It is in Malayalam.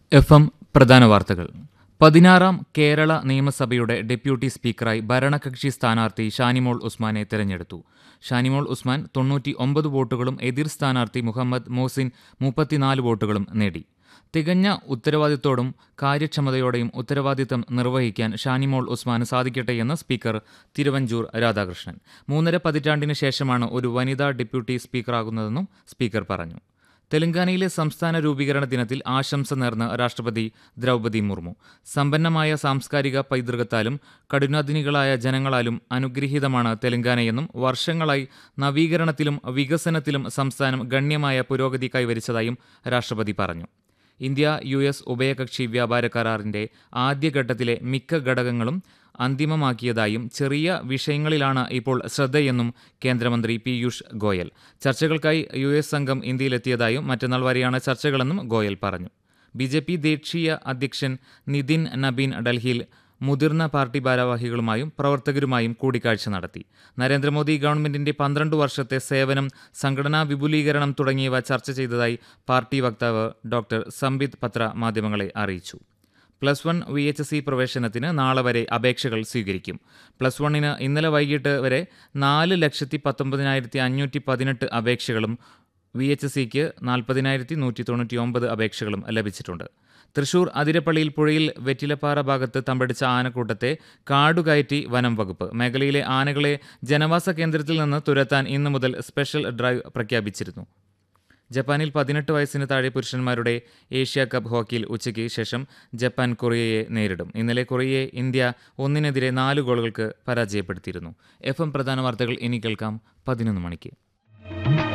എഫ് എം പ്രധാന വാർത്തകൾ പതിനാറാം കേരള നിയമസഭയുടെ ഡെപ്യൂട്ടി സ്പീക്കറായി ഭരണകക്ഷി സ്ഥാനാർത്ഥി ഷാനിമോൾ ഉസ്മാനെ തെരഞ്ഞെടുത്തു ഷാനിമോൾ ഉസ്മാൻ തൊണ്ണൂറ്റി ഒമ്പത് വോട്ടുകളും എതിർ സ്ഥാനാർത്ഥി മുഹമ്മദ് മോസിൻ മുപ്പത്തിനാല് വോട്ടുകളും നേടി തികഞ്ഞ ഉത്തരവാദിത്തോടും കാര്യക്ഷമതയോടെയും ഉത്തരവാദിത്തം നിർവഹിക്കാൻ ഷാനിമോൾ ഉസ്മാന് സാധിക്കട്ടെയെന്ന് സ്പീക്കർ തിരുവഞ്ചൂർ രാധാകൃഷ്ണൻ മൂന്നര പതിറ്റാണ്ടിന് ശേഷമാണ് ഒരു വനിതാ ഡെപ്യൂട്ടി സ്പീക്കറാകുന്നതെന്നും സ്പീക്കർ പറഞ്ഞു തെലങ്കാനയിലെ സംസ്ഥാന രൂപീകരണ ദിനത്തിൽ ആശംസ നേർന്ന് രാഷ്ട്രപതി ദ്രൗപദി മുർമു സമ്പന്നമായ സാംസ്കാരിക പൈതൃകത്താലും കഠിനാധിനികളായ ജനങ്ങളാലും അനുഗ്രഹീതമാണ് തെലങ്കാനയെന്നും വർഷങ്ങളായി നവീകരണത്തിലും വികസനത്തിലും സംസ്ഥാനം ഗണ്യമായ പുരോഗതി കൈവരിച്ചതായും രാഷ്ട്രപതി പറഞ്ഞു ഇന്ത്യ യു എസ് ഉഭയകക്ഷി വ്യാപാര കരാറിന്റെ ആദ്യഘട്ടത്തിലെ മിക്ക ഘടകങ്ങളും അന്തിമമാക്കിയതായും ചെറിയ വിഷയങ്ങളിലാണ് ഇപ്പോൾ ശ്രദ്ധയെന്നും കേന്ദ്രമന്ത്രി പീയൂഷ് ഗോയൽ ചർച്ചകൾക്കായി യു എസ് സംഘം ഇന്ത്യയിലെത്തിയതായും മറ്റന്നാൾ വരെയാണ് ചർച്ചകളെന്നും ഗോയൽ പറഞ്ഞു ബി ജെ പി ദേശീയ അധ്യക്ഷൻ നിതിൻ നബീൻ ഡൽഹിയിൽ മുതിർന്ന പാർട്ടി ഭാരവാഹികളുമായും പ്രവർത്തകരുമായും കൂടിക്കാഴ്ച നടത്തി നരേന്ദ്രമോദി ഗവൺമെന്റിന്റെ പന്ത്രണ്ട് വർഷത്തെ സേവനം സംഘടനാ വിപുലീകരണം തുടങ്ങിയവ ചർച്ച ചെയ്തതായി പാർട്ടി വക്താവ് ഡോക്ടർ സംബിത് പത്ര മാധ്യമങ്ങളെ അറിയിച്ചു plus one V H S C പ്രവേശനത്തിന് നാളെ വരെ അപേക്ഷകൾ സ്വീകരിക്കും പ്ലസ് വണ്ണിന് ഇന്നലെ വൈകിട്ട് വരെ നാല് ലക്ഷത്തി പത്തൊമ്പതിനായിരത്തി അഞ്ഞൂറ്റി പതിനെട്ട് അപേക്ഷകളും വി എച്ച് എസ് സിക്ക് നാൽപ്പതിനായിരത്തി നൂറ്റി തൊണ്ണൂറ്റി ഒമ്പത് അപേക്ഷകളും ലഭിച്ചിട്ടുണ്ട് തൃശൂർ അതിരപ്പള്ളിയിൽ പുഴയിൽ വെറ്റിലപ്പാറ ഭാഗത്ത് തമ്പടിച്ച ആനക്കൂട്ടത്തെ കാടുകയറ്റി വനം വകുപ്പ് മേഖലയിലെ ആനകളെ ജനവാസ കേന്ദ്രത്തിൽ നിന്ന് തുരത്താൻ ഇന്നു മുതൽ സ്പെഷ്യൽ ഡ്രൈവ് പ്രഖ്യാപിച്ചിരുന്നു ജപ്പാനിൽ പതിനെട്ട് വയസ്സിന് താഴെ പുരുഷന്മാരുടെ ഏഷ്യ കപ്പ് ഹോക്കിയിൽ ഉച്ചയ്ക്ക് ശേഷം ജപ്പാൻ കൊറിയയെ നേരിടും ഇന്നലെ കൊറിയയെ ഇന്ത്യ ഒന്നിനെതിരെ നാല് ഗോളുകൾക്ക് പരാജയപ്പെടുത്തിയിരുന്നു എഫ് എം പ്രധാന വാർത്തകൾ ഇനി കേൾക്കാം പതിനൊന്ന് മണിക്ക്